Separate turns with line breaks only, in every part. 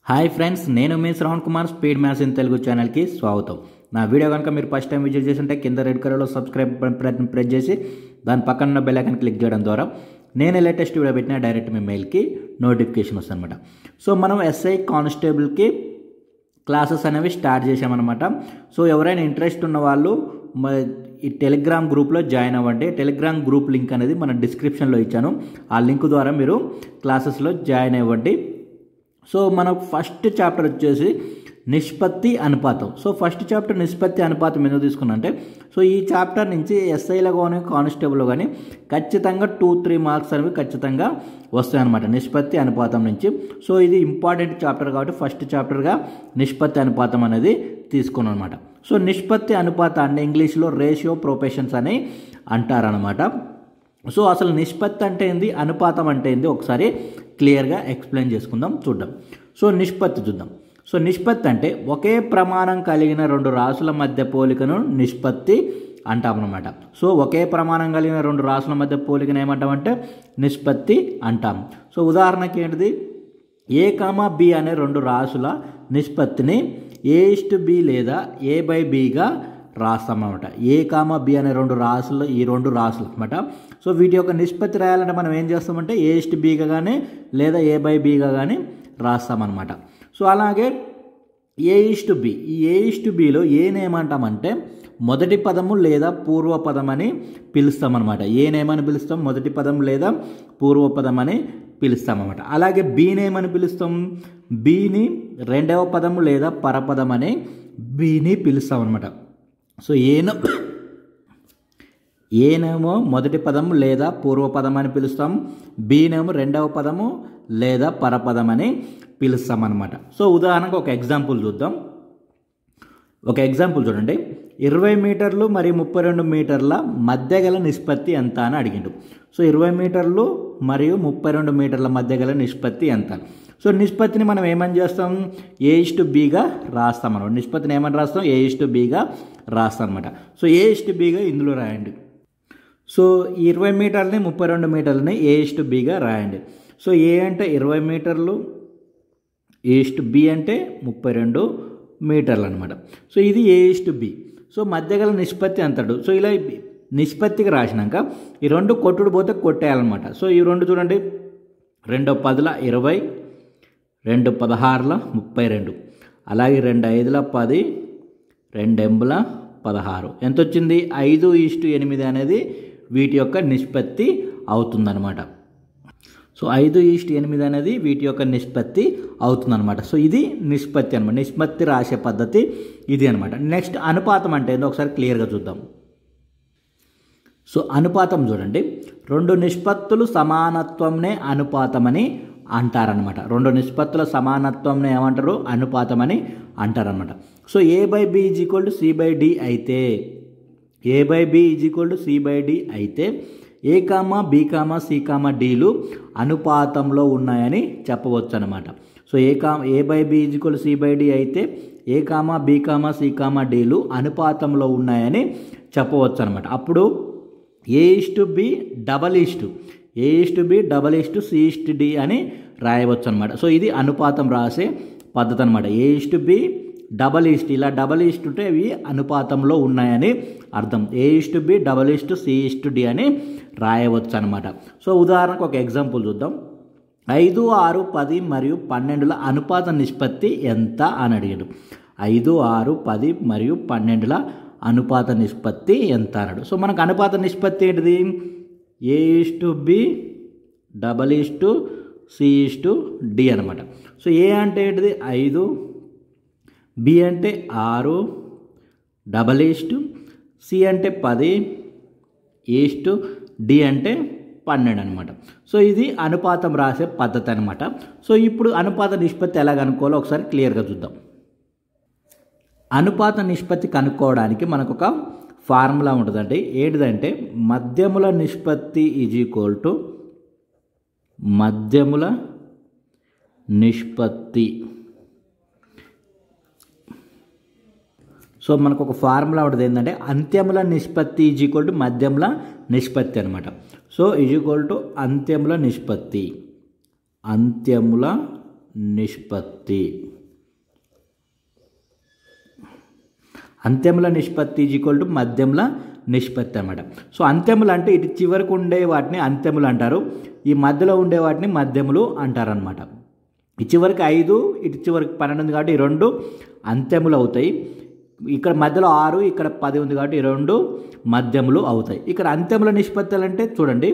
hi friends నేను మీ Shravan Kumar speed maths in Telugu ఛానల్కి స్వాగతం నా వీడియో కనుక మీరు ఫస్ట్ టైం విజిట్ చేస్తుంటే కింద రెడ్ కలర్లో సబ్స్క్రైబ్ బటన్ ప్రెస్ చేసి దాని పక్కన ఉన్న బెల్ ఐకాన్ క్లిక్ చేయడం ద్వారా నేను లేటెస్ట్ వీడియో పెట్టిన డైరెక్ట్ మీ మెయిల్కి నోటిఫికేషన్ వస్తుంది అనమాట సో మనం ఎస్ఐ కానిస్టేబుల్కి క్లాసెస్ అనేవి స్టార్ట్ చేసామన్నమాట సో ఎవరైనా ఇంట్రెస్ట్ ఉన్న వాళ్ళు మ- ఈ టెలిగ్రామ్ గ్రూప్లో జాయిన్ అవ్వండి టెలిగ్రామ్ గ్రూప్ లింక్ అనేది మన డిస్క్రిప్షన్లో ఇచ్చాను ఆ లింక్ ద్వారా మీరు క్లాసెస్లో జాయిన్ అవ్వండి సో మనకు ఫస్ట్ చాప్టర్ వచ్చేసి నిష్పత్తి అనుపాతం సో ఫస్ట్ చాప్టర్ నిష్పత్తి అనుపాతం ఎందుకు తీసుకున్నా అంటే సో ఈ చాప్టర్ నుంచి ఎస్ఐలో కానీ కానిస్టేబుల్ కానీ ఖచ్చితంగా టూ త్రీ మార్క్స్ అనేవి ఖచ్చితంగా వస్తాయన్నమాట నిష్పత్తి అనుపాతం నుంచి సో ఇది ఇంపార్టెంట్ చాప్టర్ కాబట్టి ఫస్ట్ చాప్టర్గా నిష్పత్తి అనుపాతం అనేది తీసుకున్నాను అనమాట సో నిష్పత్తి అనుపాతాన్ని ఇంగ్లీష్లో రేషియో ప్రొఫెషన్స్ అని అంటారనమాట సో అసలు నిష్పత్తి అంటే ఏంది అనుపాతం అంటే ఏంది ఒకసారి క్లియర్గా ఎక్స్ప్లెయిన్ చేసుకుందాం చూద్దాం సో నిష్పత్తి చూద్దాం సో నిష్పత్తి అంటే ఒకే ప్రమాణం కలిగిన రెండు రాసుల మధ్య పోలికను నిష్పత్తి అంటామన్నమాట సో ఒకే ప్రమాణం కలిగిన రెండు రాసుల మధ్య పోలికను ఏమంటామంటే నిష్పత్తి అంటాం సో ఉదాహరణకి ఏంటిది ఏ కామా బి అనే రెండు రాసుల నిష్పత్తిని ఏ ఇస్ట్ బి లేదా ఏ బై బిగా రాస్తామన్నమాట ఏ కామా బి అనే రెండు రాసులు ఈ రెండు రాసులు అనమాట సో వీటి యొక్క నిష్పత్తి రాయాలంటే మనం ఏం చేస్తామంటే ఏ ఇస్ట్ బిగా కానీ లేదా ఏ బై బిగా కానీ రాస్తామన్నమాట సో అలాగే ఏ ఇస్ట్ బి ఈ ఏ ఇస్ట్ బిలో ఏనేమంటామంటే మొదటి పదము లేదా పూర్వ పదం అని పిలుస్తామన్నమాట ఏనేమని పిలుస్తాం మొదటి పదం లేదా పూర్వ పదం అని పిలుస్తామన్నమాట అలాగే బీనేమని పిలుస్తాం బీని రెండవ పదము లేదా పరపదం అని బీని పిలుస్తామన్నమాట సో ఏను ఏనేమో మొదటి పదం లేదా పూర్వ పదం అని పిలుస్తాం బీనేమో రెండవ పదము లేదా పరపదం అని పిలుస్తాం అనమాట సో ఉదాహరణకు ఒక ఎగ్జాంపుల్ చూద్దాం ఒక ఎగ్జాంపుల్ చూడండి ఇరవై మీటర్లు మరియు ముప్పై రెండు మీటర్ల మధ్య గల నిష్పత్తి ఎంత అని అడిగిండు సో ఇరవై మీటర్లు మరియు ముప్పై రెండు మీటర్ల మధ్య గల నిష్పత్తి ఎంత సో నిష్పత్తిని మనం ఏమని చేస్తాం ఏ ఇస్టు బీగా రాస్తాం అనమాట నిష్పత్తిని ఏమని రాస్తాం ఏ ఇస్టు బీగా రాస్తాం అనమాట సో ఏ ఇస్టు బీగా ఇందులో రాయండి సో ఈ ఇరవై మీటర్లని ముప్పై రెండు మీటర్లని ఏ ఇస్టు బీగా రాయండి సో ఏ అంటే ఇరవై మీటర్లు ఈస్ట్ బి అంటే ముప్పై రెండు మీటర్లు అనమాట సో ఇది ఏ ఈస్ట్ బి సో మధ్య గల నిష్పత్తి అంతడు సో ఇలా నిష్పత్తికి రాసినాక ఈ రెండు కొట్టుడు పోతే కొట్టేయాలన్నమాట సో ఈ రెండు చూడండి రెండు పదుల ఇరవై రెండు పదహారుల ముప్పై రెండు అలాగే రెండు ఐదుల పది రెండు ఎంబుల పదహారు ఎంత వచ్చింది ఐదు ఈస్టు ఎనిమిది అనేది వీటి యొక్క నిష్పత్తి అవుతుందన్నమాట సో ఐదు ఈస్ట్ ఎనిమిది అనేది వీటి యొక్క నిష్పత్తి అవుతుందన్నమాట సో ఇది నిష్పత్తి అనమాట నిష్పత్తి రాసే పద్ధతి ఇది అనమాట నెక్స్ట్ అనుపాతం అంటే ఏందో ఒకసారి క్లియర్గా చూద్దాం సో అనుపాతం చూడండి రెండు నిష్పత్తులు సమానత్వంనే అనుపాతమని అంటారనమాట రెండు నిష్పత్తుల సమానత్వంనే ఏమంటారు అనుపాతమని అంటారనమాట so A by B is equal to C by D అయితే A by B is equal to C by D అయితే A comma B comma C comma డీలు అనుపాతంలో ఉన్నాయని చెప్పవచ్చు అనమాట సో ఏ కా A by B is equal C by D అయితే A comma B comma C comma డీలు అనుపాతంలో ఉన్నాయని చెప్పవచ్చు అనమాట అప్పుడు A is to B double is to A is to B double is to C is to D అని రాయవచ్చు అనమాట సో ఇది అనుపాతం రాసే పద్ధతి అనమాట A is to B double is to ఇలా డబల్ ఈస్ట్ ఉంటే ఇవి అనుపాతంలో ఉన్నాయని అర్థం A is to B double is to C is to D అని రాయవచ్చు అనమాట సో ఉదాహరణకు ఒక ఎగ్జాంపుల్ చూద్దాం ఐదు ఆరు పది మరియు పన్నెండుల అనుపాత నిష్పత్తి ఎంత అని అడిగాడు ఐదు ఆరు పది మరియు పన్నెండుల అనుపాత నిష్పత్తి ఎంత అన్నాడు సో మనకు అనుపాత నిష్పత్తి ఏంటిది A is to B double is to C is to D అనమాట సో ఏ అంటే ఏంటిది ఐదు బి అంటే ఆరు డబల్ ఈస్టు సి అంటే పది ఈస్టు డి అంటే పన్నెండు అనమాట సో ఇది అనుపాతం రాసే పద్ధతి అనమాట సో ఇప్పుడు అనుపాత నిష్పత్తి ఎలా కనుక్కోవాలో ఒకసారి క్లియర్గా చూద్దాం అనుపాత నిష్పత్తి కనుక్కోవడానికి మనకు ఒక ఫార్ములా ఉంటుందండి ఏంటిదంటే మధ్యముల నిష్పత్తి ఈజ్ ఈక్వల్ టు మధ్యముల నిష్పత్తి సో మనకు ఒక ఫార్ములా ఉంటుంది ఏంటంటే అంత్యముల నిష్పత్తి ఈజ్ ఈక్వల్ టు మధ్యముల నిష్పత్తి అనమాట సో ఈజ్ ఈక్వల్ టు అంత్యముల నిష్పత్తి అంత్యముల నిష్పత్తి అంత్యముల నిష్పత్తి ఈజ్ ఈక్వల్ టు మధ్యముల నిష్పత్తి అన్నమాట సో అంత్యములు అంటే ఇటు చివరకు ఉండే వాటిని అంత్యములు అంటారు ఈ మధ్యలో ఉండే వాటిని మధ్యములు అంటారనమాట ఈ చివరికి ఐదు ఇటు చివరికి పన్నెండు ఉంది కాబట్టి ఈ రెండు అంత్యములు అవుతాయి ఇక్కడ మధ్యలో ఆరు ఇక్కడ పది ఉంది కాబట్టి ఈ రెండు మధ్యములు అవుతాయి ఇక్కడ అంత్యముల నిష్పత్తులు అంటే చూడండి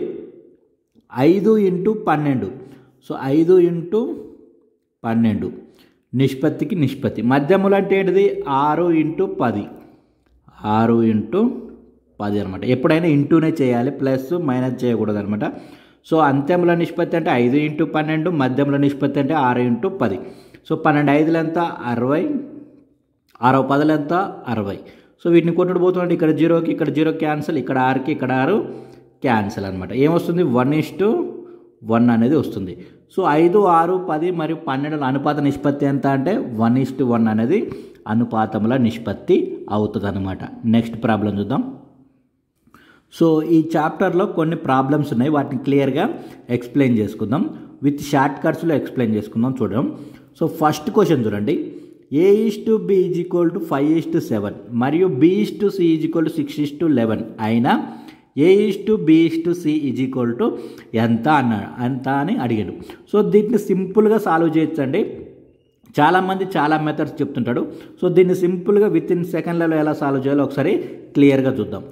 ఐదు ఇంటూ పన్నెండు సో ఐదు ఇంటూ పన్నెండు నిష్పత్తికి నిష్పత్తి మధ్యములు అంటే ఏంటిది ఆరు ఇంటూ పది ఆరు ఇంటూ పది అనమాట ఎప్పుడైనా ఇంటూనే చేయాలి ప్లస్ మైనస్ చేయకూడదు అనమాట సో అంత్యముల నిష్పత్తి అంటే ఐదు ఇంటూ పన్నెండు మధ్యముల నిష్పత్తి అంటే ఆరు ఇంటూ పది సో పన్నెండు ఐదులు ఎంత అరవై ఆరో పదులు ఎంత అరవై సో వీటిని కొట్టుడు పోతుంటే ఇక్కడ జీరోకి ఇక్కడ జీరో క్యాన్సిల్ ఇక్కడ ఆరుకి ఇక్కడ ఆరు క్యాన్సిల్ అనమాట ఏమొస్తుంది వన్ ఇస్ టు వన్ అనేది వస్తుంది సో ఐదు ఆరు పది మరియు పన్నెండుల అనుపాత నిష్పత్తి ఎంత అంటే వన్ ఇస్ టు వన్ అనేది అనుపాతముల నిష్పత్తి అవుతుంది అనమాట నెక్స్ట్ ప్రాబ్లం చూద్దాం సో ఈ చాప్టర్లో కొన్ని ప్రాబ్లమ్స్ ఉన్నాయి వాటిని క్లియర్గా ఎక్స్ప్లెయిన్ చేసుకుందాం విత్ షార్ట్ కట్స్లో ఎక్స్ప్లెయిన్ చేసుకుందాం చూడడం సో ఫస్ట్ క్వశ్చన్ చూడండి A is to B is equal to five is to seven మరియు B is to C is equal to six is to eleven అయినా A is to B is to C is equal to ఎంత అన్నాడు ఎంత అని అడిగాడు so దీన్ని సింపుల్గా solve చేయొచ్చండి చాలామంది చాలా మెథడ్స్ చెప్తుంటాడు సో దీన్ని సింపుల్గా విత్ ఇన్ సెకండ్లలో ఎలా సాల్వ్ చేయాలో ఒకసారి క్లియర్గా చూద్దాం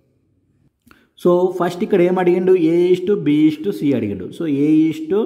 సో ఫస్ట్ ఇక్కడ ఏం అడిగిండు A is to B is to C అడిగిండు so A is to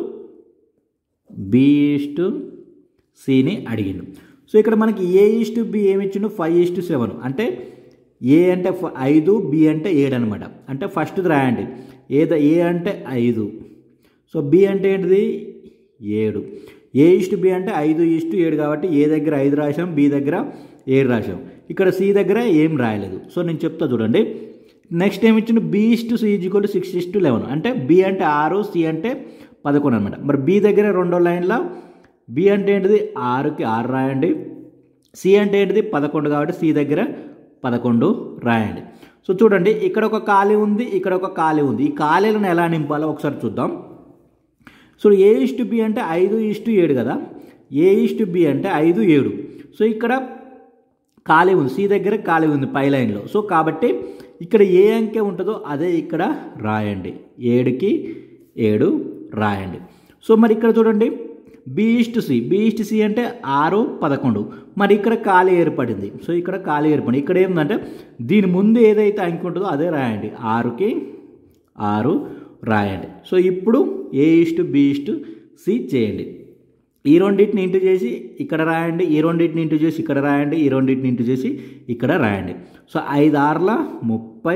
B is to సిని అడిగిండు సో ఇక్కడ మనకి ఏ ఈస్ టు బి ఏమి ఇచ్చిండు ఫైవ్ ఈస్ టు సెవెన్ అంటే ఏ అంటే ఫ- ఐదు బి అంటే ఏడు అనమాట అంటే ఫస్ట్ రాయండి ఏద ఏ అంటే ఐదు సో బి అంటే ఏంటిది ఏడు ఏ ఈస్ట్ బి అంటే ఐదు ఈస్ట్ ఏడు కాబట్టి ఏ దగ్గర ఐదు రాసాం బి దగ్గర ఏడు రాసాం ఇక్కడ సి దగ్గర ఏం రాయలేదు సో నేను చెప్తా చూడండి నెక్స్ట్ ఏమి ఇచ్చిండు B is to C is equal to six is to eleven అంటే బి అంటే ఆరు సి అంటే పదకొండు అనమాట మరి బి దగ్గర రెండో లైన్లో బి అంటే ఏంటిది ఆరుకి ఆరు రాయండి సి అంటే ఏంటిది పదకొండు కాబట్టి సి దగ్గర పదకొండు రాయండి సో చూడండి ఇక్కడ ఒక ఖాళీ ఉంది ఇక్కడ ఒక ఖాళీ ఉంది ఈ ఖాళీలను ఎలా నింపాలో ఒకసారి చూద్దాం సో ఏ ఇస్టు బి అంటే ఐదు ఇస్టు ఏడు కదా ఏ ఇస్టు బి అంటే ఐదు ఏడు సో ఇక్కడ ఖాళీ ఉంది సి దగ్గర ఖాళీ ఉంది పై లైన్లో సో కాబట్టి ఇక్కడ ఏ అంకె ఉంటుందో అదే ఇక్కడ రాయండి ఏడుకి ఏడు రాయండి సో మరి ఇక్కడ చూడండి B is to C B is to C అంటే ఆరు పదకొండు మరి ఇక్కడ ఖాళీ ఏర్పడింది సో ఇక్కడ ఖాళీ ఏర్పడింది ఇక్కడ ఏముందంటే దీని ముందు ఏదైతే అంకె ఉంటుందో అదే రాయండి ఆరుకి ఆరు రాయండి సో ఇప్పుడు A is to B is to C చేయండి ఈ రెండింటిని ఇంటూ చేసి ఇక్కడ రాయండి ఈ రెండింటిని ఇంటూ చేసి ఇక్కడ రాయండి ఈ రెండింటిని ఇంటూ చేసి ఇక్కడ రాయండి సో ఐదు ఆర్ల ముప్పై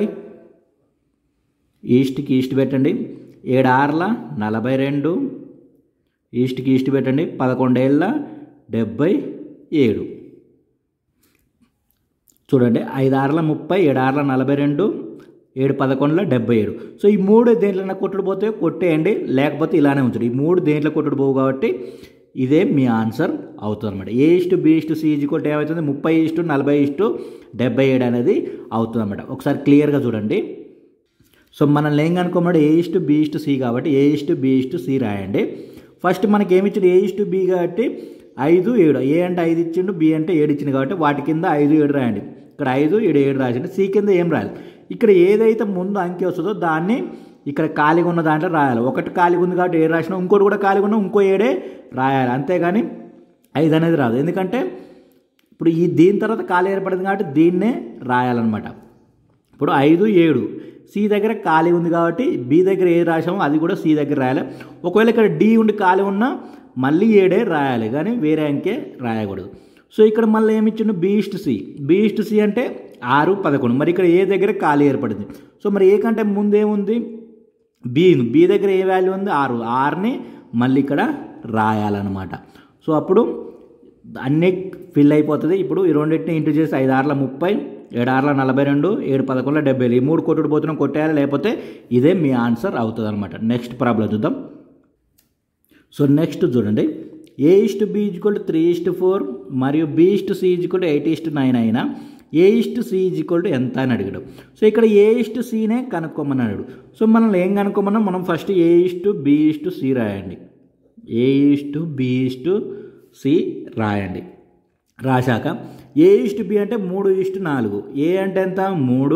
ఈస్ట్కి ఈస్ట్ పెట్టండి ఏడు ఆర్ల నలభై రెండు ఈస్ట్కి ఈస్ట్ పెట్టండి పదకొండేళ్ళ డెబ్బై ఏడు చూడండి ఐదు ఆర్ల ముప్పై ఏడు ఆర్ల నలభై రెండు ఏడు పదకొండుల డెబ్బై ఏడు సో ఈ మూడు దేంట్లో కొట్టుడు పోతే కొట్టేయండి లేకపోతే ఇలానే ఉంచండి ఈ మూడు దేంట్లో కొట్టుడు పోవు కాబట్టి ఇదే మీ ఆన్సర్ అవుతుంది అనమాట A is to B is to C is కొట్టి ఏమవుతుంది ముప్పై ఇస్టు నలభై ఇస్టు డెబ్బై ఏడు అనేది అవుతుంది అనమాట ఒకసారి క్లియర్గా చూడండి సో మనల్ని ఏం కనుక్కోమన్నాడు A is to B is to C కాబట్టి A is to B is to C రాయండి ఫస్ట్ మనకి ఏమి ఇచ్చిండు ఏ ఇస్టు బి కాబట్టి ఐదు ఏడు ఏ అంటే ఐదు ఇచ్చిండు బి అంటే ఏడు ఇచ్చింది కాబట్టి వాటి కింద ఐదు ఏడు రాయండి ఇక్కడ ఐదు ఏడు ఏడు రాసిండు సి కింద ఏం రాయాలి ఇక్కడ ఏదైతే ముందు అంకె వస్తుందో దాన్ని ఇక్కడ ఖాళీగా ఉన్న దాంట్లో రాయాలి ఒకటి ఖాళీగా ఉంది కాబట్టి ఏడు రాసినా ఇంకోటి కూడా ఖాళీగా ఉన్నా ఇంకో ఏడే రాయాలి అంతేగాని ఐదు అనేది రాదు ఎందుకంటే ఇప్పుడు ఈ దీని తర్వాత ఖాళీ ఏర్పడింది కాబట్టి దీన్నే రాయాలన్నమాట ఇప్పుడు ఐదు ఏడు సి దగ్గర ఖాళీ ఉంది కాబట్టి బి దగ్గర ఏది రాసామో అది కూడా సి దగ్గర రాయాలి ఒకవేళ ఇక్కడ డి ఉండి ఖాళీ ఉన్నా మళ్ళీ ఏడే రాయాలి కానీ వేరే అంకే రాయకూడదు సో ఇక్కడ మళ్ళీ ఏమి ఇచ్చిండు B is to C B is to C అంటే ఆరు పదకొండు మరి ఇక్కడ ఏ దగ్గర ఖాళీ ఏర్పడింది సో మరి ఏ కంటే ముందు ఏముంది బి బి దగ్గర ఏ వాల్యూ ఉంది ఆరు ఆరుని మళ్ళీ ఇక్కడ రాయాలన్నమాట సో అప్పుడు అన్నీ ఫిల్ అయిపోతుంది ఇప్పుడు ఈ రెండింటిని ఇంటూ చేసి ఐదు ఆరుల ముప్పై ఏడు ఆరుల నలభై రెండు ఏడు పదకొండుల డెబ్బై ఈ మూడు కొట్టుడు పోతున్నాం కొట్టేయాలి లేకపోతే ఇదే మీ ఆన్సర్ అవుతుంది అనమాట నెక్స్ట్ ప్రాబ్లం చూద్దాం సో నెక్స్ట్ చూడండి A is to B is equal to three is to four మరియు B is to C is equal to eight is to nine అయినా A is to C is equal to ఎంత అని అడిగాడు సో ఇక్కడ ఏ ఇస్ట్ సినే కనుక్కోమని అడిగాడు సో మనం ఏం కనుక్కోమన్నా మనం first A is to B is to C రాయండి A is to B is to C రాయండి రాశాక ఏ ఈస్టు బి అంటే మూడు ఈస్టు నాలుగు ఏ అంటే ఎంత మూడు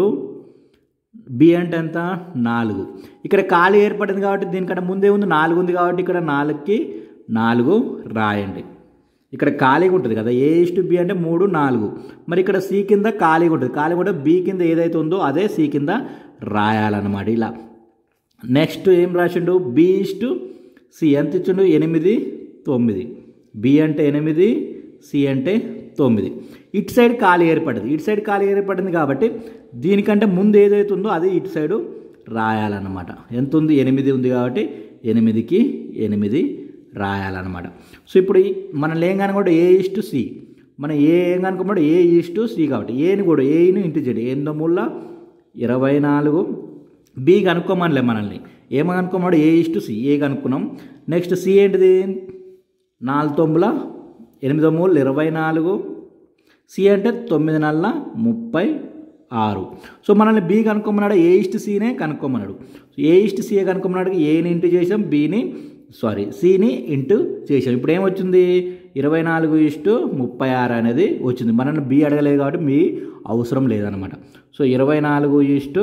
బి అంటే ఎంత నాలుగు ఇక్కడ ఖాళీ ఏర్పడింది కాబట్టి దీనికంటే ముందే ఉంది నాలుగు ఉంది కాబట్టి ఇక్కడ నాలుగుకి నాలుగు రాయండి ఇక్కడ ఖాళీగా ఉంటుంది కదా ఏ ఇస్టు బి అంటే మూడు నాలుగు మరి ఇక్కడ సి కింద ఖాళీగా ఉంటుంది ఖాళీగా ఉంటే బి కింద ఏదైతే ఉందో అదే సి కింద రాయాలన్నమాట ఇలా నెక్స్ట్ ఏం రాసిండు బి ఇస్టు సి ఎంత ఇచ్చిండు ఎనిమిది తొమ్మిది బి అంటే ఎనిమిది సి అంటే తొమ్మిది ఇటు సైడ్ ఖాళీ ఏర్పడింది ఇటు సైడ్ ఖాళీ ఏర్పడింది కాబట్టి దీనికంటే ముందు ఏదైతే ఉందో అది ఇటు సైడు రాయాలన్నమాట ఎంత ఉంది ఎనిమిది ఉంది కాబట్టి ఎనిమిదికి ఎనిమిది రాయాలన్నమాట సో ఇప్పుడు ఈ- మనం ఏం కనుకోండి ఏ ఇస్టు సి మనం ఏ ఏం కనుకోమంటే ఏ ఇస్టు సి కాబట్టి ఏని కూడా ఏని ఇంటి చెడు ఎనిమిది మూల ఇరవై నాలుగు బి కనుక్కోమనిలే మనల్ని ఏమ కనుక్కోమన్నాడు ఏ ఇస్టు సి ఏ కనుక్కున్నాం నెక్స్ట్ సి ఏంటిది నాలుగు తొమ్మిల ఎనిమిది మూడు ఇరవై నాలుగు సి అంటే తొమ్మిది నెలల ముప్పై ఆరు సో మనల్ని బి కనుక్కోమన్నాడు ఏ ఇస్ట్ సినే కనుక్కోమన్నాడు ఏ ఇస్ట్ సిఏ కనుక్కోమన్నాడు ఏని ఇంటూ చేసాం బిని సారీ సిని ఇంటూ చేసాం ఇప్పుడు ఏమొచ్చింది ఇరవై నాలుగు ఇస్టు ముప్పై ఆరు అనేది వచ్చింది మనల్ని బి అడగలేదు కాబట్టి మీ అవసరం లేదనమాట సో ఇరవై నాలుగు ఇస్టు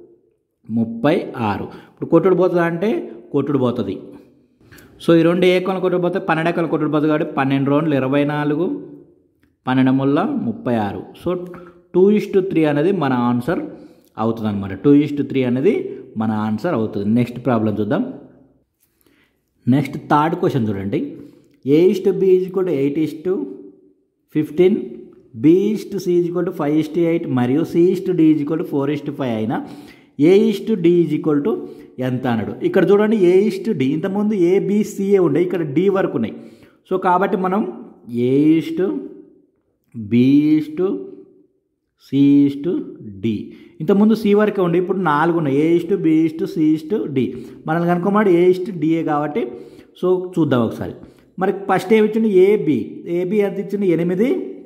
ముప్పై ఆరు ఇప్పుడు కొట్టుడు పోతుందా అంటే కొట్టుడు పోతుంది సో ఈ రెండు ఏకలు కొట్టుడు పోతే పన్నెండు ఏకలు కొట్టుడు పోతుంది కాబట్టి పన్నెండు రెండు ఇరవై నాలుగు పన్నెండు ముళ్ళ ముప్పై ఆరు so two is to three అనేది మన ఆన్సర్ అవుతుంది అనమాట టూ ఇస్ టు త్రీ అనేది మన ఆన్సర్ అవుతుంది నెక్స్ట్ ప్రాబ్లం చూద్దాం నెక్స్ట్ థర్డ్ క్వశ్చన్ చూడండి A is to B is equal to eight is to fifteen B is to C is equal to five is to eight మరియు C is to D is equal to four is to five అయినా A is to D is equal to ఎంత అన్నాడు ఇక్కడ చూడండి A is to D ఇంతకుముందు ఏ BCA ఉండే ఇక్కడ D వరకు ఉన్నాయి సో కాబట్టి మనం A is to B is to C is to D ఇంతకుముందు సి వరకే ఉండే ఇప్పుడు నాలుగు ఉన్నాయి A is to B is to C is to D మనల్ని కనుక్కోమాడు ఏ ఇస్ టు డిఏ కాబట్టి సో చూద్దాం ఒకసారి మరి ఫస్ట్ ఏమి ఇచ్చిండు ఏబి ఏబి ఎంత ఇచ్చిండు ఎనిమిది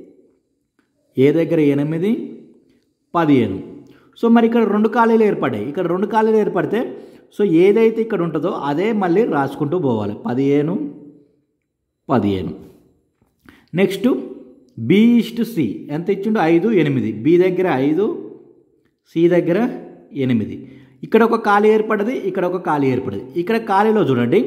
ఏ దగ్గర ఎనిమిది పదిహేను సో మరి ఇక్కడ రెండు ఖాళీలు ఏర్పడ్డాయి ఇక్కడ రెండు ఖాళీలు ఏర్పడితే సో ఏదైతే ఇక్కడ ఉంటుందో అదే మళ్ళీ రాసుకుంటూ పోవాలి పదిహేను పదిహేను నెక్స్ట్ బి ఇస్ట్ సి ఎంత ఇచ్చిండు ఐదు ఎనిమిది బి దగ్గర ఐదు సి దగ్గర ఎనిమిది ఇక్కడ ఒక ఖాళీ ఏర్పడది ఇక్కడ ఒక ఖాళీ ఏర్పడది ఇక్కడ ఖాళీలో చూడండి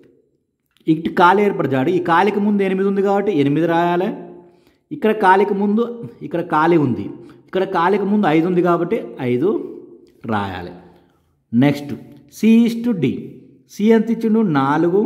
ఇటు ఖాళీ ఏర్పడదాడు ఈ ఖాళీకి ముందు ఎనిమిది ఉంది కాబట్టి ఎనిమిది రాయాలి ఇక్కడ ఖాళీకి ముందు ఇక్కడ ఖాళీ ఉంది ఇక్కడ ఖాళీకి ముందు ఐదు ఉంది కాబట్టి ఐదు రాయాలి next C is to D C ఎంత ఇచ్చిండు నాలుగు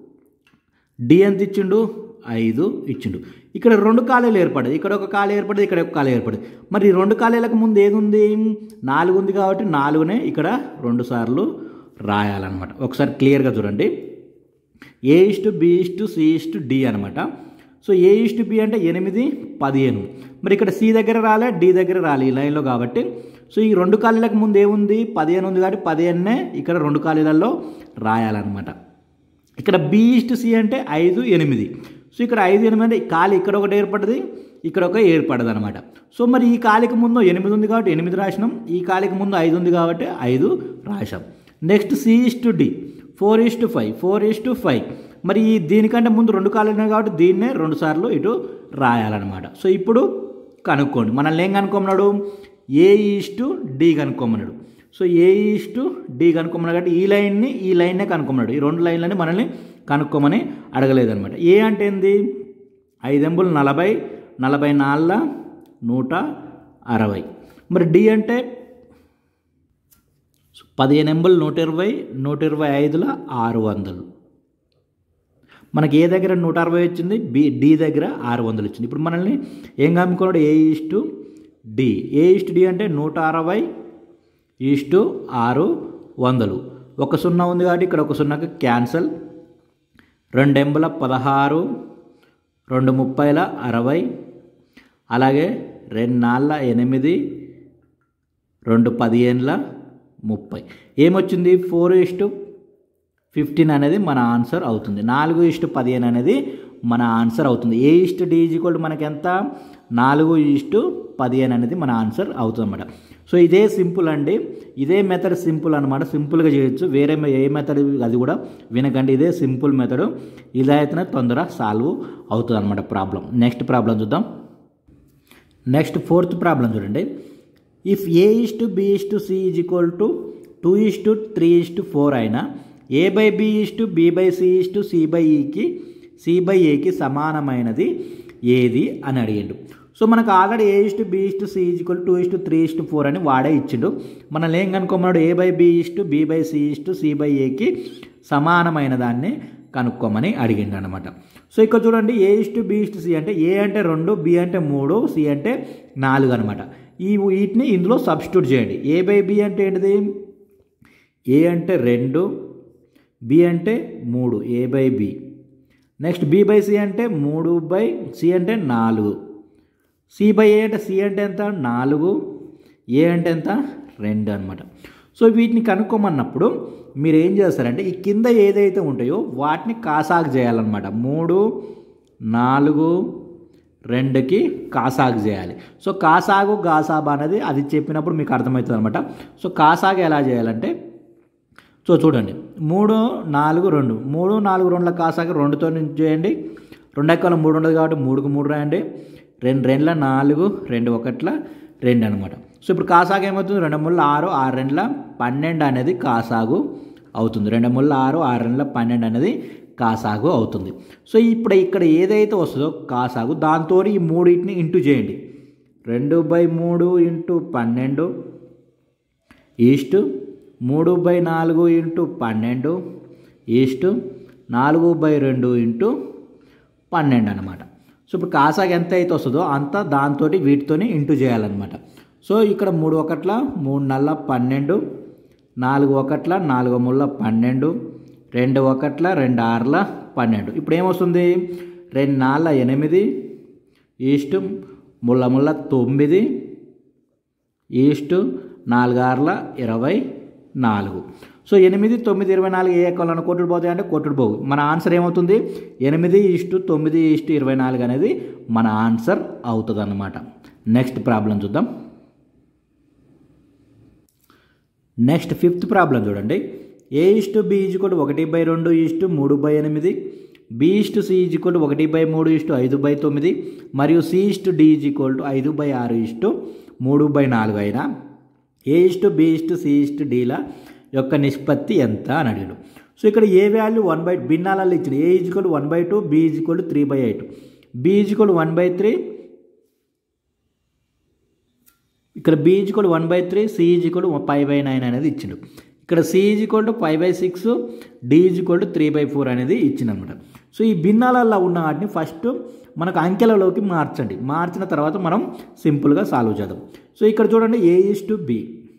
డి ఎంత ఇచ్చిండు ఐదు ఇచ్చిండు ఇక్కడ రెండు ఖాళీలు ఏర్పడదు ఇక్కడ ఒక ఖాళీ ఏర్పడదు ఇక్కడ ఒక ఖాళీ ఏర్పడదు మరి ఈ రెండు ఖాళీలకు ముందు ఏది ఉంది నాలుగు ఉంది కాబట్టి నాలుగునే ఇక్కడ రెండు సార్లు రాయాలన్నమాట ఒకసారి క్లియర్గా చూడండి A is to B is to C is to D అనమాట సో ఏ ఇస్టు బి అంటే ఎనిమిది పదిహేను మరి ఇక్కడ సి దగ్గర రాలే డి దగ్గర రాలే ఈ లైన్లో కాబట్టి సో ఈ రెండు ఖాళీలకు ముందు ఏముంది పదిహేను ఉంది కాబట్టి పదిహేనునే ఇక్కడ రెండు ఖాళీలలో రాయాలన్నమాట ఇక్కడ బి ఇస్ట్ సి అంటే ఐదు ఎనిమిది సో ఇక్కడ ఐదు ఎనిమిది అంటే ఖాళీ ఇక్కడ ఒకటి ఏర్పడింది ఇక్కడ ఒక ఏర్పడదు అనమాట సో మరి ఈ ఖాళీకి ముందు ఎనిమిది ఉంది కాబట్టి ఎనిమిది రాసినాం ఈ ఖాళీకి ముందు ఐదు ఉంది కాబట్టి ఐదు రాసాం next C is to D four is to five four is to five మరి ఈ దీనికంటే ముందు రెండు ఖాళీలు ఉన్నాయి కాబట్టి దీన్నే రెండు సార్లు ఇటు రాయాలన్నమాట సో ఇప్పుడు కనుక్కోండి మనల్ని ఏం కనుక్కోమన్నాడు ఏ ఈస్ టు డి కనుక్కోమన్నాడు so A is to D కనుక్కోమన్నాడు కాబట్టి ఈ లైన్ని ఈ లైన్నే కనుక్కోమన్నాడు ఈ రెండు లైన్లని మనల్ని కనుక్కోమని అడగలేదన్నమాట ఏ అంటే ఏంది ఐదెంబులు నలభై నలభై నాలుగు నూట అరవై మరి డి అంటే పదిహేను ఎంబులు నూట ఇరవై నూట ఇరవై ఐదుల ఆరు వందలు మనకి ఏ దగ్గర నూట అరవై వచ్చింది బి డి దగ్గర ఆరు వందలు వచ్చింది ఇప్పుడు మనల్ని ఏం కనుక్కున్నాడు A is to D A is to D అంటే నూట అరవై ఈస్టు ఆరు వందలు ఒక సున్నా ఉంది కాబట్టి ఇక్కడ ఒక సున్నాకి క్యాన్సల్ రెండు ఎంబల పదహారు రెండు ముప్పైల అరవై అలాగే రెండు నాళ్ళ ఎనిమిది రెండు పదిహేనుల ముప్పై ఏమొచ్చింది ఫోర్ ఇస్టు ఫిఫ్టీన్ అనేది మన ఆన్సర్ అవుతుంది నాలుగు ఇస్టు పదిహేను అనేది మన ఆన్సర్ అవుతుంది ఏ ఇస్టు డి ఈక్వల్ మనకి ఎంత నాలుగు ఇస్టు పదిహేను అనేది మన ఆన్సర్ అవుతుంది అన్నమాట సో ఇదే సింపుల్ అండి ఇదే మెథడ్ సింపుల్ అనమాట సింపుల్గా చేయొచ్చు వేరే మె- ఏ మెథడ్ అది కూడా వినకండి ఇదే సింపుల్ మెథడ్ ఇలా అయితేనే తొందర సాల్వ్ అవుతుంది అనమాట ప్రాబ్లం నెక్స్ట్ ప్రాబ్లం చూద్దాం నెక్స్ట్ ఫోర్త్ ప్రాబ్లం చూడండి if A is to B is to C is equal to two is to three is to four అయినా A by B is to B by C is to C by ఈకి C by ఏకి సమానమైనది ఏది అని అడిగిండు so మనకు already A is to B is to C is equal to is to three is to four అని వాడే ఇచ్చిండు మనం ఏం కనుక్కోమన్నాడు A by B is to B by C is to C by ఏకి సమానమైన దాన్ని కనుక్కోమని అడిగిండు అనమాట సో ఇక్కడ చూడండి A is to B is to C అంటే ఏ అంటే రెండు బి అంటే మూడు సి అంటే నాలుగు అనమాట ఈ వీటిని ఇందులో సబ్స్టిట్యూట్ చేయండి ఏ బై బి అంటే ఏంటిది ఏ అంటే రెండు బి అంటే మూడు A by B next B by C అంటే మూడు బై సి అంటే నాలుగు సి బై ఏ అంటే సి అంటే ఎంత నాలుగు ఏ అంటే ఎంత రెండు అనమాట సో వీటిని కనుక్కోమన్నప్పుడు మీరు ఏం చేస్తారంటే ఈ కింద ఏదైతే ఉంటాయో వాటిని కాసాగు చేయాలన్నమాట మూడు నాలుగు రెండుకి కాసాగు చేయాలి సో కాసాగు గాసాబా అనేది అది చెప్పినప్పుడు మీకు అర్థమవుతుంది అనమాట సో కాసాగు ఎలా చేయాలంటే సో చూడండి మూడు నాలుగు రెండు మూడు నాలుగు రెండుల కాసాక రెండుతో నుంచి చేయండి రెండు ఎక్కల మూడు ఉండదు కాబట్టి మూడుకు మూడు రాయండి రెండు రెండుల నాలుగు రెండు ఒకట్ల రెండు అనమాట సో ఇప్పుడు కాసాగు ఏమవుతుంది రెండు ముళ్ళ ఆరు ఆరు రెండుల పన్నెండు అనేది కాసాగు అవుతుంది రెండు ముళ్ళ ఆరు ఆరు రెండుల పన్నెండు అనేది కాసాగు అవుతుంది సో ఇప్పుడు ఇక్కడ ఏదైతే వస్తుందో కాసాగు దాంతో ఈ మూడింటిని ఇంటూ చేయండి రెండు బై మూడు ఇంటూ పన్నెండు ఈస్టు మూడు బై నాలుగు ఇంటూ పన్నెండు ఈస్టు నాలుగు బై రెండు ఇంటూ పన్నెండు అనమాట సో ఇప్పుడు కాసాకి ఎంత అయితే వస్తుందో అంత దాంతో వీటితోని ఇంటూ చేయాలన్నమాట సో ఇక్కడ మూడు ఒకట్ల మూడు నల్ల పన్నెండు నాలుగు ఒకట్ల నాలుగు ముళ్ళ పన్నెండు రెండు ఒకట్ల రెండు ఆరుల పన్నెండు ఇప్పుడు ఏమొస్తుంది రెండు నాళ్ళ ఎనిమిది ఈస్టు ముళ్ళ ముళ్ళ తొమ్మిది ఈస్టు నాలుగు ఆరుల ఇరవై నాలుగు సో ఎనిమిది తొమ్మిది ఇరవై నాలుగు ఏ ఎక్కలను కొట్టుడు పోతాయి అంటే కొట్టుడు పోవు మన ఆన్సర్ ఏమవుతుంది ఎనిమిది ఇష్టు తొమ్మిది ఇష్టు ఇరవై నాలుగు అనేది మన ఆన్సర్ అవుతుంది అన్నమాట నెక్స్ట్ ప్రాబ్లం చూద్దాం నెక్స్ట్ ఫిఫ్త్ ప్రాబ్లం చూడండి ఏ ఇస్టు బి ఈజ్కోటి ఒకటి బై రెండు ఇస్టు మూడు బై ఎనిమిది బి ఇస్టు సి ఈజ్కోటి ఒకటి బై మూడు ఇస్టు ఐదు బై తొమ్మిది మరియు C is to D is equal to ఐదు బై ఆరు ఇస్టు మూడు బై నాలుగు అయినా A is to B is to C is to డీల యొక్క నిష్పత్తి ఎంత అని అడిగాడు సో ఇక్కడ ఏ వాల్యూ వన్ బై భిన్నాలలో ఇచ్చిన A is equal one by two B is equal three by eight B is equal one by three ఇక్కడ B is equal one by three C is equal five by nine అనేది ఇచ్చిండు ఇక్కడ C is equal to five by six D is equal to three by four అనేది ఇచ్చిందనమాట so ఈ భిన్నాలలో ఉన్న వాటిని first మనకు అంకెలలోకి మార్చండి మార్చిన తర్వాత మనం సింపుల్గా సాల్వ్ చేద్దాం సో ఇక్కడ చూడండి A is to B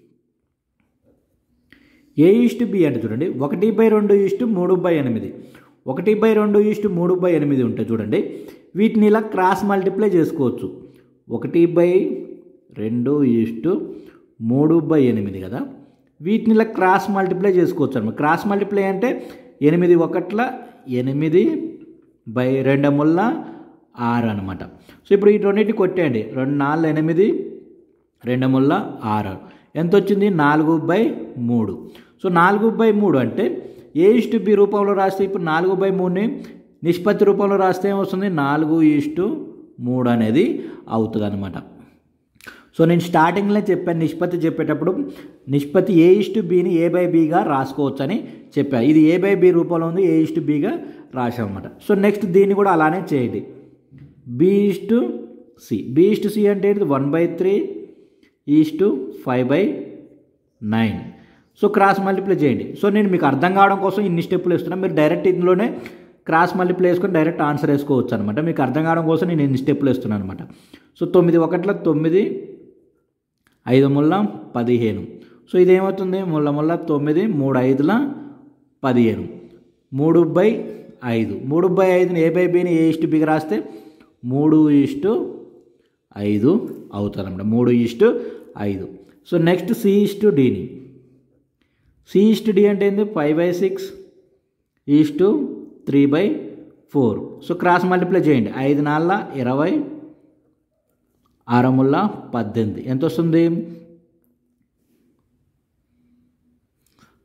A is to B అంటే చూడండి ఒకటి బై రెండు ఈస్టు మూడు బై ఎనిమిది ఒకటి బై రెండు ఈస్టు మూడు బై ఎనిమిది ఉంటాయి చూడండి వీటిని ఇలా క్రాస్ మల్టిప్లై చేసుకోవచ్చు ఒకటి బై రెండు ఈస్టు మూడు బై ఎనిమిది కదా వీటిని ఇలా క్రాస్ మల్టిప్లై చేసుకోవచ్చు అనమాట క్రాస్ మల్టిప్లై అంటే ఎనిమిది ఒకట్ల ఎనిమిది బై రెండు ముళ్ళ ఆరు అనమాట సో ఇప్పుడు ఈ రెండింటిని కొట్టేయండి రెండు నాలుగు ఎనిమిది రెండు ముళ్ళ ఆరు ఎంత వచ్చింది నాలుగు బై మూడు సో నాలుగు బై మూడు అంటే ఏ ఇస్టు బి రూపంలో రాస్తే ఇప్పుడు నాలుగు బై మూడుని నిష్పత్తి రూపంలో రాస్తే ఏమొస్తుంది నాలుగు ఈస్టు మూడు అనేది అవుతుంది అనమాట సో నేను స్టార్టింగ్లో చెప్పాను నిష్పత్తి చెప్పేటప్పుడు నిష్పత్తి ఏ ఇస్టు బిని ఏ బై బిగా రాసుకోవచ్చు అని చెప్పాను ఇది ఏ బై బి రూపంలో ఉంది ఏ ఇస్టు బిగా రాసామన్నమాట సో నెక్స్ట్ దీన్ని కూడా అలానే చేయండి B is to C B is to C అంటే ఏంటిది one by three is to five by nine so cross multiply చేయండి సో నేను మీకు అర్థం కావడం కోసం ఇన్ని స్టెప్పులు వేస్తున్నాను మీరు డైరెక్ట్ ఇందులోనే క్రాస్ మల్టిప్లై వేసుకొని డైరెక్ట్ ఆన్సర్ వేసుకోవచ్చు అనమాట మీకు అర్థం కావడం కోసం నేను ఇన్ని స్టెప్పులు వేస్తున్నాను అనమాట సో తొమ్మిది ఒకట్ల తొమ్మిది ఐదు ముళ్ళ పదిహేను సో ఇదేమవుతుంది ముళ్ళ ముళ్ళ తొమ్మిది మూడు ఐదుల పదిహేను మూడు బై ఐదు మూడు బై ఐదుని ఏ బై బిని ఏ ఇష్టు బిగా రాస్తే మూడు ఇష్టు ఐదు అవుతుంది అనమాట మూడు ఇష్టు ఐదు సో నెక్స్ట్ సి ఇష్టు డిని సి ఇష్టు డి అంటే ఏంది five by six is to three by four so cross multiply చేయండి ఐదు నాళ్ళ ఇరవై ఆరముళ్ళ పద్దెనిమిది ఎంత వస్తుంది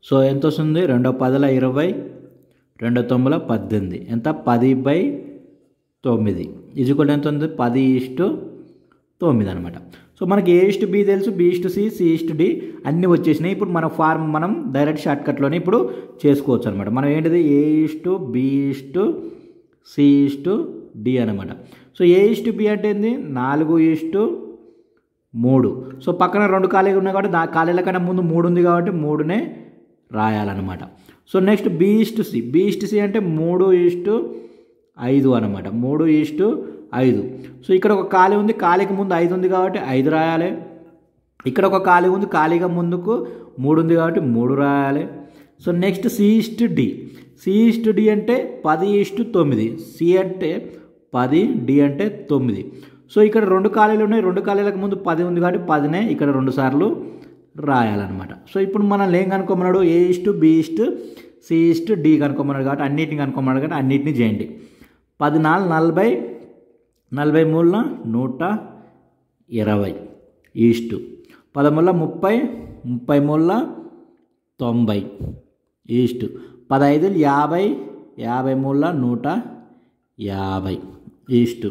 సో ఎంత వస్తుంది రెండో పదుల ఇరవై రెండో తొమ్మిదిల పద్దెనిమిది ఎంత పది బై తొమ్మిది ఇది కూడా ఎంత ఉంది పది ఇష్టు తొమ్మిది అనమాట సో మనకి ఏ ఇష్టు బి తెలుసు B is to C C is to D అన్నీ వచ్చేసినాయి ఇప్పుడు మన ఫార్మ్ మనం డైరెక్ట్ షార్ట్కట్లోనే ఇప్పుడు చేసుకోవచ్చు అనమాట మనం ఏంటిది A is to B is to C is to D అనమాట సో ఏ ఇష్టు బి అంటే ఏంది నాలుగు ఇష్టు మూడు సో పక్కన రెండు ఖాళీలు ఉన్నాయి కాబట్టి దా ఖాళీల కన్నా ముందు మూడు ఉంది కాబట్టి మూడునే రాయాలన్నమాట so next B is to C B is to C అంటే మూడు ఇస్టు ఐదు అనమాట మూడు ఇస్టు ఐదు సో ఇక్కడ ఒక ఖాళీ ఉంది ఖాళీకి ముందు ఐదు ఉంది కాబట్టి ఐదు రాయాలి ఇక్కడ ఒక ఖాళీ ఉంది ఖాళీగా ముందుకు మూడు ఉంది కాబట్టి మూడు రాయాలి so next C is to D C is to D అంటే పది ఇస్టు తొమ్మిది సి అంటే పది డి అంటే తొమ్మిది సో ఇక్కడ రెండు ఖాళీలు ఉన్నాయి రెండు ఖాళీలకు ముందు పది ఉంది కాబట్టి పదినే ఇక్కడ రెండు సార్లు రాయాలన్నమాట సో ఇప్పుడు మనం ఏం కనుక్కోమన్నాడు A is to B is to C is to D కనుక్కోమన్నాడు కాబట్టి అన్నిటిని కనుక్కోమన్నాడు కాబట్టి అన్నిటిని చేయండి పది నాలుగు నలభై నలభై మూడుల నూట ఇరవై ఈస్టు పదమూడుల ముప్పై ముప్పై మూడుల తొంభై ఈస్టు పదహైదు యాభై యాభై మూడుల నూట యాభై ఈస్టు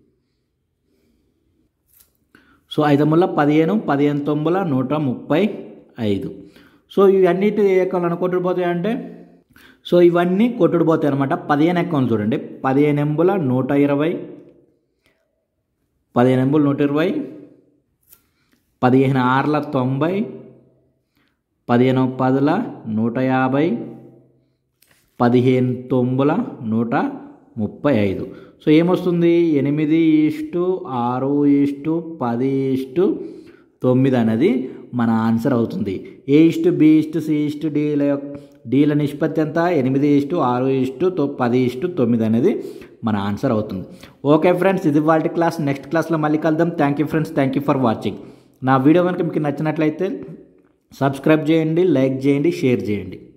సో ఐదు ముళ్ళ పదిహేను పదిహేను తొమ్మిదిల నూట ముప్పై ఐదు సో ఇవన్నిటి ఏ ఎక్కలు కొట్టుకుపోతాయి అంటే సో ఇవన్నీ కొట్టుకుపోతాయి అనమాట పదిహేను ఎక్కలు చూడండి పదిహేను ఎంబుల నూట ఇరవై పదిహేను ఎంబులు నూట ఇరవై పదిహేను ఆరుల తొంభై పదిహేను పదుల నూట యాభై పదిహేను తొమ్మిదిల నూట ముప్పై ఐదు సో ఏమొస్తుంది ఎనిమిది ఇష్టు ఆరు ఇష్టు పది ఇష్టు తొమ్మిది అనేది మన ఆన్సర్ అవుతుంది ఏ ఇష్టు బి ఇష్టు సి ఇష్టు డీల డీల నిష్పత్తి ఎంత ఎనిమిది ఇష్టు ఆరు ఇష్టు తొ పది ఇష్టు తొమ్మిది అనేది మన ఆన్సర్ అవుతుంది ఓకే ఫ్రెండ్స్ ఇది వాళ్ళ క్లాస్ నెక్స్ట్ క్లాస్లో మళ్ళీ కలుద్దాం thank you friends thank you for watching నా వీడియో కనుక మీకు నచ్చినట్లయితే సబ్స్క్రైబ్ చేయండి లైక్ చేయండి షేర్ చేయండి